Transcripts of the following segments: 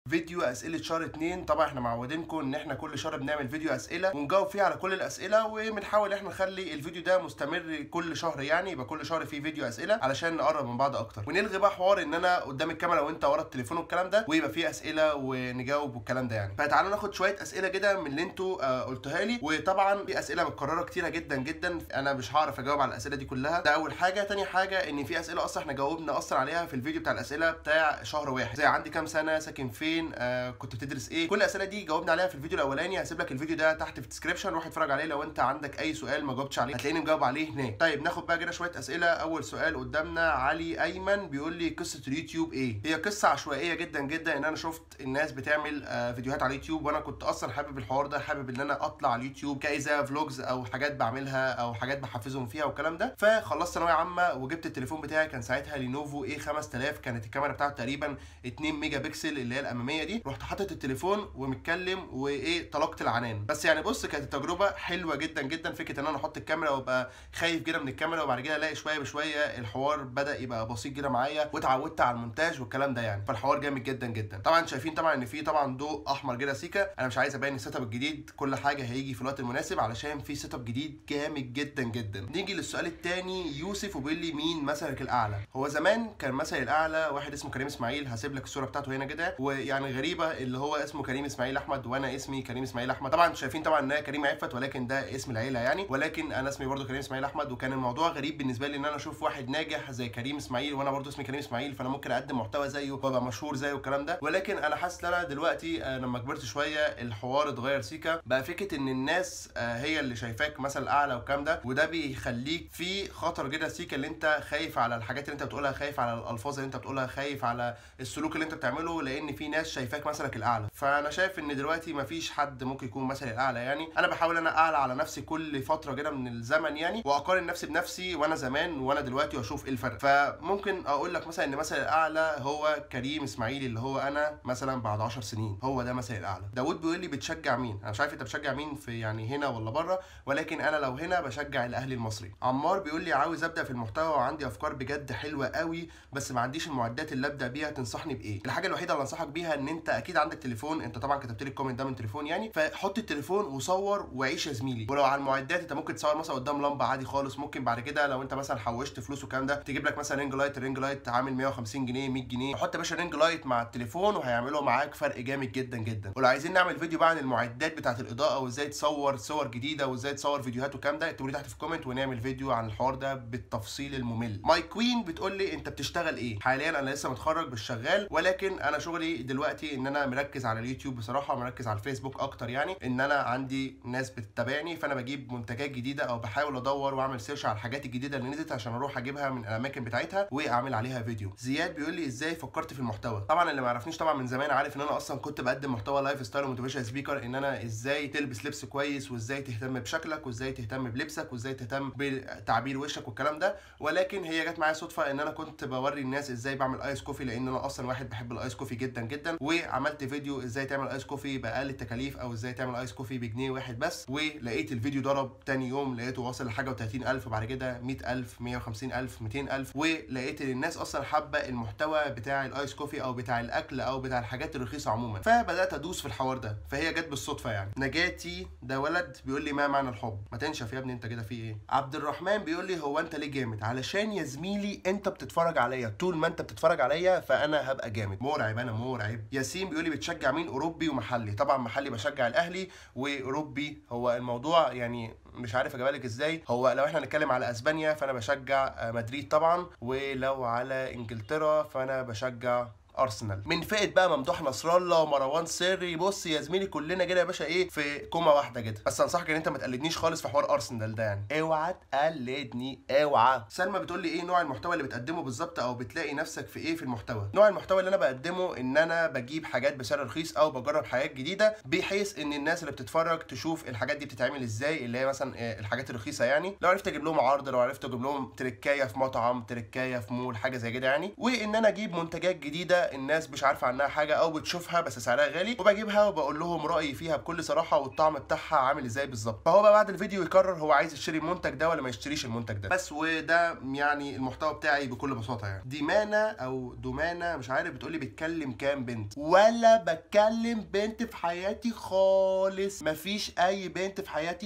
فيديو اسئله شهر اتنين طبعا احنا معودينكم ان احنا كل شهر بنعمل فيديو اسئله ونجاوب فيه على كل الاسئله وبنحاول احنا نخلي الفيديو ده مستمر كل شهر يعني يبقى كل شهر فيه فيديو اسئله علشان نقرب من بعض اكتر ونلغي بقى حوار ان انا قدام الكاميرا وانت ورا التليفون والكلام ده ويبقى فيه اسئله ونجاوب والكلام ده يعني فتعالوا ناخد شويه اسئله كده من اللي انتوا آه قلتوها لي وطبعا في اسئله متكرره كتيره جدا جدا انا مش هعرف اجاوب على الاسئله دي كلها ده اول حاجه تاني حاجه ان في اسئله اصلا احنا جاوبنا اصلا عليها في الفيديو بتاع الاسئله بتاع شهر واحد زي عندي كام سنه ساكن فين آه كنت بتدرس ايه كل الاسئله دي جاوبنا عليها في الفيديو الاولاني هسيب لك الفيديو ده تحت في الديسكربشن روح اتفرج عليه لو انت عندك اي سؤال ما جاوبتش عليه هتلاقيني مجاوب عليه هناك طيب ناخد بقى كده شويه اسئله اول سؤال قدامنا علي ايمن بيقول لي قصه اليوتيوب ايه هي قصه عشوائيه جدا جدا ان انا شفت الناس بتعمل آه فيديوهات على اليوتيوب وانا كنت اصلا حابب الحوار ده حابب ان انا اطلع على اليوتيوب كاذا فلوجز او حاجات بعملها او حاجات بحفزهم فيها والكلام ده فخلصت ثانويه عامه وجبت التليفون بتاعي كان ساعتها لينوفو اي 5000 كانت الكاميرا بتاعته تقريبا 2 ميجا بكسل اللي هي الاماميه دي رحت حاطط التليفون ومتكلم وايه طلقت العنان بس يعني بص كانت التجربه حلوه جدا جدا فكره ان انا احط الكاميرا وابقى خايف كده من الكاميرا وبعد كده الاقي شويه بشويه الحوار بدا يبقى بسيط كده معايا واتعودت على المونتاج والكلام ده يعني فالحوار جامد جدا جدا طبعا شايفين طبعا ان في طبعا ضوء احمر كده سيكا انا مش عايز ابين السيت اب الجديد كل حاجه هيجي في الوقت المناسب علشان في سيت اب جديد جامد جدا جدا نيجي للسؤال الثاني يوسف وبيقول لي مين مثلك الاعلى هو زمان كان مثلي الاعلى واحد اسمه كريم اسماعيل هسيب لك الصوره بتاعته هنا كده ويعني غريبه اللي هو اسمه كريم اسماعيل احمد وانا اسمي كريم اسماعيل احمد طبعا شايفين طبعا ان كريم عفت ولكن ده اسم العيله يعني ولكن انا اسمي برضو كريم اسماعيل احمد وكان الموضوع غريب بالنسبه لي ان انا اشوف واحد ناجح زي كريم اسماعيل وانا برضو اسمي كريم اسماعيل فانا ممكن اقدم محتوى زيه وابقى مشهور زيه والكلام ده ولكن انا حاسس ان انا دلوقتي آه لما كبرت شويه الحوار اتغير سيكا بقى فكره ان الناس آه هي اللي شايفاك مثل اعلى والكلام ده وده بيخليك في خطر كده سيكا اللي انت خايف على الحاجات اللي انت بتقولها خايف على الالفاظ اللي انت بتقولها خايف على السلوك اللي انت بتعمله لان في ناس شايفاك مثلك الاعلى فانا شايف ان دلوقتي مفيش حد ممكن يكون مثلي الاعلى يعني انا بحاول انا اعلى على نفسي كل فتره كده من الزمن يعني واقارن نفسي بنفسي وانا زمان وانا دلوقتي واشوف ايه الفرق فممكن اقول لك مثلا ان مثلي الاعلى هو كريم اسماعيل اللي هو انا مثلا بعد 10 سنين هو ده مثلي الاعلى داوود بيقول لي بتشجع مين انا مش عارف انت بتشجع مين في يعني هنا ولا بره ولكن انا لو هنا بشجع الاهلي المصري عمار بيقول لي عاوز ابدا في المحتوى وعندي افكار بجد حلوه قوي بس ما عنديش المعدات اللي ابدا بيها تنصحني بايه الحاجه الوحيده اللي انصحك بيها ان انت اكيد عندك تليفون انت طبعا كتبت لي الكومنت ده من تليفون يعني فحط التليفون وصور وعيش يا زميلي ولو على المعدات انت ممكن تصور مثلا قدام لمبه عادي خالص ممكن بعد كده لو انت مثلا حوشت فلوس والكلام ده تجيب لك مثلا رينج لايت الرينج لايت عامل 150 جنيه 100 جنيه حط يا باشا رينج لايت مع التليفون وهيعملوا معاك فرق جامد جدا جدا ولو عايزين نعمل فيديو بقى عن المعدات بتاعه الاضاءه وازاي تصور صور جديده وازاي تصور فيديوهات والكلام ده اكتبوا لي تحت في الكومنت ونعمل فيديو عن الحوار ده بالتفصيل الممل ماي كوين بتقول لي انت بتشتغل ايه حاليا انا لسه متخرج مش شغال ولكن انا شغلي دلوقتي ان انا مركز على اليوتيوب بصراحه مركز على الفيسبوك اكتر يعني ان انا عندي ناس بتتابعني فانا بجيب منتجات جديده او بحاول ادور واعمل سيرش على الحاجات الجديده اللي نزلت عشان اروح اجيبها من الاماكن بتاعتها واعمل عليها فيديو زياد بيقول لي ازاي فكرت في المحتوى طبعا اللي ما يعرفنيش طبعا من زمان عارف ان انا اصلا كنت بقدم محتوى لايف ستايل وموتيفيشن سبيكر ان انا ازاي تلبس لبس كويس وازاي تهتم بشكلك وازاي تهتم بلبسك وازاي تهتم بتعبير وشك والكلام ده ولكن هي جت معايا صدفه ان انا كنت بوري الناس ازاي بعمل ايس كوفي لان انا اصلا واحد بحب الايس كوفي جدا جدا وعملت فيديو ازاي تعمل ايس كوفي باقل التكاليف او ازاي تعمل ايس كوفي بجنيه واحد بس ولقيت الفيديو ضرب تاني يوم لقيته واصل لحاجه و30000 وبعد كده 100000 150000 200000 ولقيت ان الناس اصلا حابه المحتوى بتاع الايس كوفي او بتاع الاكل او بتاع الحاجات الرخيصه عموما فبدات ادوس في الحوار ده فهي جت بالصدفه يعني نجاتي ده ولد بيقول لي ما معنى الحب ما تنشف يا ابني انت كده في ايه عبد الرحمن بيقول لي هو انت ليه جامد علشان يا زميلي انت بتتفرج عليا طول ما انت بتتفرج عليا فانا هبقى جامد مرعب انا مرعب ياسين بيقول لي بتشجع مين اوروبي ومحلي طبعا محلي بشجع الاهلي واوروبي هو الموضوع يعني مش عارف اجيبها لك ازاي هو لو احنا هنتكلم على اسبانيا فانا بشجع مدريد طبعا ولو على انجلترا فانا بشجع ارسنال من فئه بقى ممدوح نصر الله ومروان سري بص يا زميلي كلنا كده يا باشا ايه في كومه واحده كده بس انصحك ان انت ما تقلدنيش خالص في حوار ارسنال ده يعني اوعى تقلدني اوعى سلمى بتقول لي ايه نوع المحتوى اللي بتقدمه بالظبط او بتلاقي نفسك في ايه في المحتوى نوع المحتوى اللي انا بقدمه ان انا بجيب حاجات بسعر رخيص او بجرب حاجات جديده بحيث ان الناس اللي بتتفرج تشوف الحاجات دي بتتعمل ازاي اللي هي مثلا الحاجات الرخيصه يعني لو عرفت اجيب لهم عرض لو عرفت اجيب لهم تركايه في مطعم تركايه في مول حاجه زي كده يعني وان انا اجيب منتجات جديده الناس مش عارفه عنها حاجه او بتشوفها بس سعرها غالي وبجيبها وبقول لهم رايي فيها بكل صراحه والطعم بتاعها عامل ازاي بالظبط فهو بقى بعد الفيديو يقرر هو عايز يشتري المنتج ده ولا ما يشتريش المنتج ده بس وده يعني المحتوى بتاعي بكل بساطه يعني ديمانا او دومانا مش عارف بتقولي بتكلم كام بنت ولا بتكلم بنت في حياتي خالص مفيش اي بنت في حياتي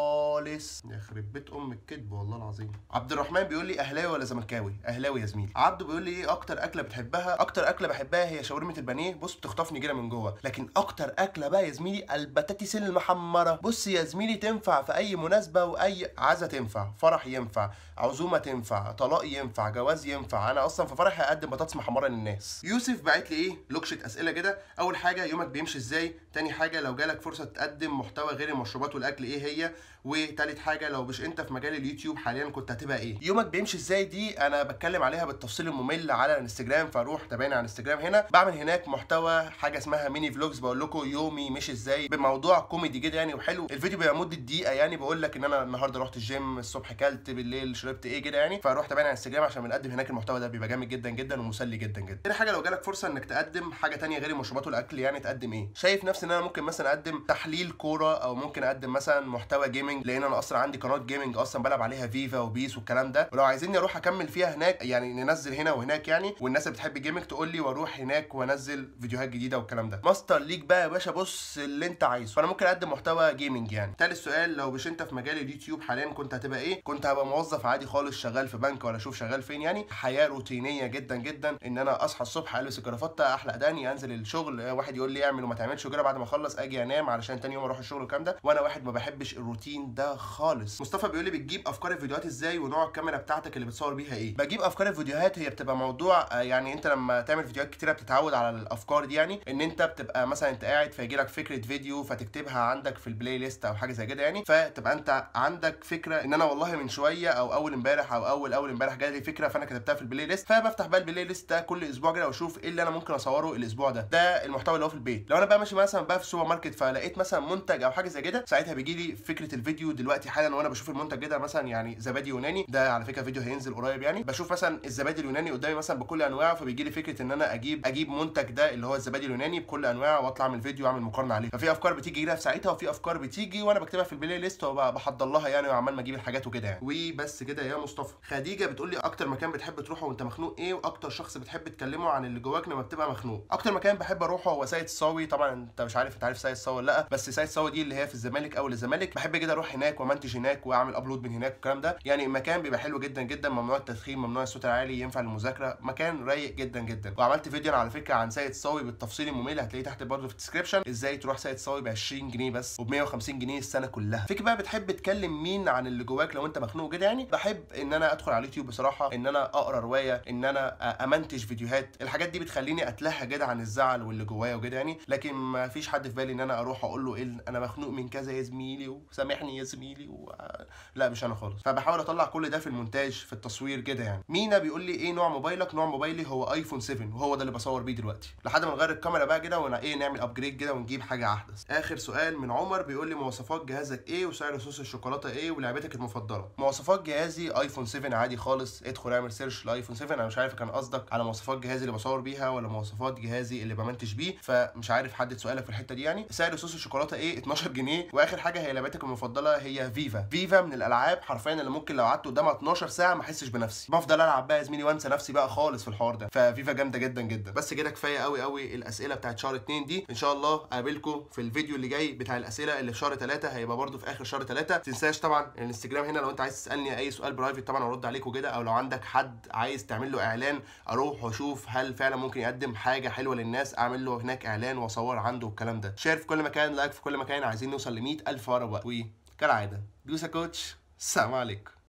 خالص يخرب بيت ام الكذب والله العظيم عبد الرحمن بيقول لي اهلاوي ولا زملكاوي اهلاوي يا زميلي عبده بيقول لي ايه اكتر اكله بتحبها اكتر اكله بحبها هي شاورما البانيه بص بتخطفني كده من جوه لكن اكتر اكله بقى يا زميلي البطاطس المحمره بص يا زميلي تنفع في اي مناسبه واي عزا تنفع فرح ينفع عزومه تنفع طلاق ينفع جواز ينفع انا اصلا في فرحي هقدم بطاطس محمره للناس يوسف بعت لي ايه لوكشه اسئله كده اول حاجه يومك بيمشي ازاي تاني حاجه لو جالك فرصه تقدم محتوى غير المشروبات والاكل ايه هي وتالت حاجه لو مش انت في مجال اليوتيوب حاليا كنت هتبقى ايه يومك بيمشي ازاي دي انا بتكلم عليها بالتفصيل الممل على الانستجرام فروح تابعني على الانستجرام هنا بعمل هناك محتوى حاجه اسمها ميني فلوجز بقول لكم يومي مشي ازاي بموضوع كوميدي جدا يعني وحلو الفيديو بيبقى مده دقيقه يعني بقول لك ان انا النهارده رحت الجيم الصبح كلت بالليل شربت ايه كده يعني فروح تابعني على الانستجرام عشان بنقدم هناك المحتوى ده بيبقى جامد جدا جدا ومسلي جدا جدا تاني حاجه لو جالك فرصه انك تقدم حاجه تانية غير المشروبات والاكل يعني تقدم ايه شايف نفسي ان انا ممكن مثلا اقدم تحليل كوره او ممكن اقدم مثلا محتوى جيمنج لان انا اصلا عندي قناه جيمنج اصلا بلعب عليها فيفا وبيس والكلام ده ولو عايزيني اروح اكمل فيها هناك يعني ننزل هنا وهناك يعني والناس اللي بتحب جيمنج تقول لي واروح هناك وانزل فيديوهات جديده والكلام ده ماستر ليك بقى يا باشا بص اللي انت عايزه فانا ممكن اقدم محتوى جيمنج يعني تالت سؤال لو مش انت في مجال اليوتيوب حاليا كنت هتبقى ايه كنت هبقى موظف عادي خالص شغال في بنك ولا اشوف شغال فين يعني حياه روتينيه جدا جدا ان انا اصحى الصبح البس الجرافطه احلق داني انزل الشغل واحد يقول لي اعمل وما تعملش وكده بعد ما اخلص اجي انام علشان تاني يوم اروح الشغل والكلام ده وانا واحد ما بحبش الروتين ده خالص مصطفى بيقول لي بتجيب افكار الفيديوهات ازاي ونوع الكاميرا بتاعتك اللي بتصور بيها ايه بجيب افكار الفيديوهات هي بتبقى موضوع آه، يعني انت لما تعمل فيديوهات كتيره بتتعود على الافكار دي يعني ان انت بتبقى مثلا انت قاعد فيجي لك فكره فيديو فتكتبها عندك في البلاي ليست او حاجه زي كده يعني فتبقى انت عندك فكره ان انا والله من شويه او اول امبارح او اول اول امبارح جالي فكره فانا كتبتها في البلاي ليست فبفتح بقى البلاي ليست ده كل اسبوع كده واشوف ايه اللي انا ممكن اصوره الاسبوع ده ده المحتوى اللي هو في البيت لو انا بقى ماشي مثلا بقى في السوبر ماركت فلقيت مثلا منتج او حاجه زي كده ساعتها بيجي لي فكره الفيديو دلوقتي حالا وانا بشوف المنتج كده مثلا يعني زبادي يوناني ده على فكره فيديو هينزل قريب يعني بشوف مثلا الزبادي اليوناني قدامي مثلا بكل انواعه فبيجي لي فكره ان انا اجيب اجيب منتج ده اللي هو الزبادي اليوناني بكل انواعه واطلع اعمل فيديو واعمل مقارنه عليه ففي افكار بتيجي كده في ساعتها وفي افكار بتيجي وانا بكتبها في البلاي ليست وبحضر لها يعني وعمال ما اجيب الحاجات وكده يعني وبس كده يا مصطفى خديجه بتقول لي اكتر مكان بتحب تروحه وانت مخنوق ايه واكتر شخص بتحب تكلمه عن اللي جواك لما بتبقى مخنوق اكتر مكان بحب اروحه هو سيد الصاوي طبعا انت مش عارف انت عارف سيد الصاوي ولا لا بس سيد الصاوي دي اللي هي في الزمالك اول الزمالك بحب كده اروح هناك ومنتج هناك واعمل ابلود من هناك والكلام ده يعني المكان بيبقى حلو جدا جدا ممنوع التدخين ممنوع الصوت العالي ينفع للمذاكره مكان رايق جدا جدا وعملت فيديو أنا على فكره عن سيد الصاوي بالتفصيل الممل هتلاقيه تحت برضه في الديسكربشن ازاي تروح سيد الصاوي ب 20 جنيه بس وب 150 جنيه السنه كلها فيك بقى بتحب تكلم مين عن اللي جواك لو انت مخنوق كده يعني بحب ان انا ادخل على اليوتيوب بصراحه ان انا اقرا روايه ان انا امنتج فيديوهات الحاجات دي بتخليني اتلهى كده عن الزعل واللي جوايا وكده يعني لكن ما فيش حد في بالي ان انا اروح اقول له ايه انا مخنوق من كذا يا زميلي وسامحني يا زميلي و... لا مش انا خالص فبحاول اطلع كل ده في المونتاج في التصوير كده يعني مينا بيقول لي ايه نوع موبايلك نوع موبايلي هو ايفون 7 وهو ده اللي بصور بيه دلوقتي لحد ما نغير الكاميرا بقى كده ون ايه نعمل ابجريد كده ونجيب حاجه احدث اخر سؤال من عمر بيقول لي مواصفات جهازك ايه وسعر صوص الشوكولاته ايه ولعبتك المفضله مواصفات جهازي ايفون 7 عادي خالص ادخل اعمل سيرش لايفون 7 انا مش عارف كان قصدك على مواصفات جهازي اللي بصور بيها ولا مواصفات جهازي اللي بمنتج بيه فمش عارف حدد سؤالك في الحته دي يعني سعر صوص الشوكولاته ايه 12 جنيه واخر حاجه هي لعبتك المفضله هي فيفا فيفا من الالعاب حرفيا اللي ممكن لو قعدت قدامها 12 ساعه ما احسش بنفسي بفضل العب بقى يا زميلي وانسى نفسي بقى خالص في الحوار ده ففيفا جامده جدا جدا بس كده كفايه قوي قوي الاسئله بتاعت شهر 2 دي ان شاء الله اقابلكم في الفيديو اللي جاي بتاع الاسئله اللي في شهر 3 هيبقى برده في اخر شهر 3 تنساش طبعا الانستجرام هنا لو انت عايز تسالني اي سؤال برايفت طبعا ارد عليك وكده او لو عندك حد عايز تعمل له اعلان اروح واشوف هل فعلا ممكن يقدم حاجه حلوه للناس اعمل له هناك اعلان واصور عنده والكلام ده شير في كل مكان لايك في كل مكان عايزين نوصل ل 100000 ورا بقى وكالعاده بيوسا كوتش السلام عليكم